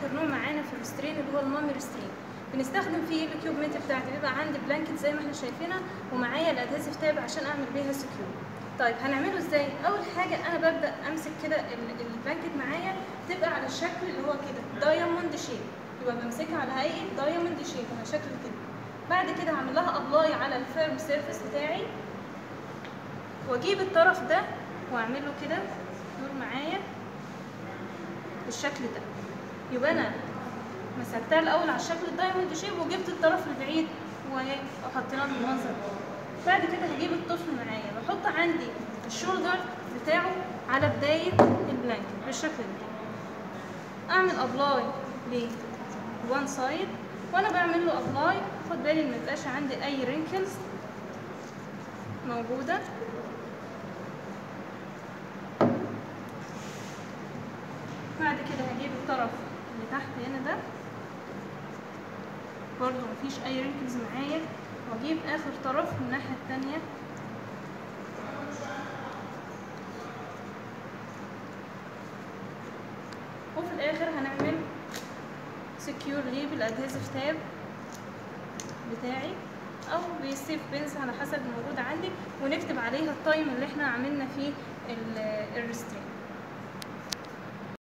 اخر نوع معانا في الريسترين اللي هو المامي ريسترين بنستخدم فيه الكيوب ميت بتاعتي بيبقى عندي بلانكت زي ما احنا شايفينها ومعايا الادهيسيف تاب عشان اعمل بيها سكيور طيب هنعمله ازاي اول حاجه انا ببدا امسك كده ال- البلانكت معايا تبقى على الشكل اللي هو كده دايموند شيب يبقى بمسكها على هيئه دايموند شيب على شكل كده بعد كده هعمل لها ابلاي على الفيرم سيرفيس بتاعي واجيب الطرف ده واعمل له كده دور معايا بالشكل ده يبقى انا مسكتها الاول على الشكل الدايموند شيب وجبت الطرف البعيد وحطيناه بالمنظر ده بعد كده هجيب الطفل معايا بحط عندي الشولدر بتاعه على بداية البلانكت بالشكل ده اعمل ابلاي لوان سايد وانا بعمل له ابلاي خد بالي ان ميبقاش عندي اي رينكلز موجودة بعد كده هجيب الطرف اللي تحت هنا ده برضو مفيش اي رينكلز معايا واجيب اخر طرف من الناحية التانية وفي الاخر هنعمل سكيور ليه بالادهيسيف تاب بتاعي او بالسيف بنز على حسب الموجود عندي ونكتب عليها التايم اللي احنا عملنا فيه الريسترين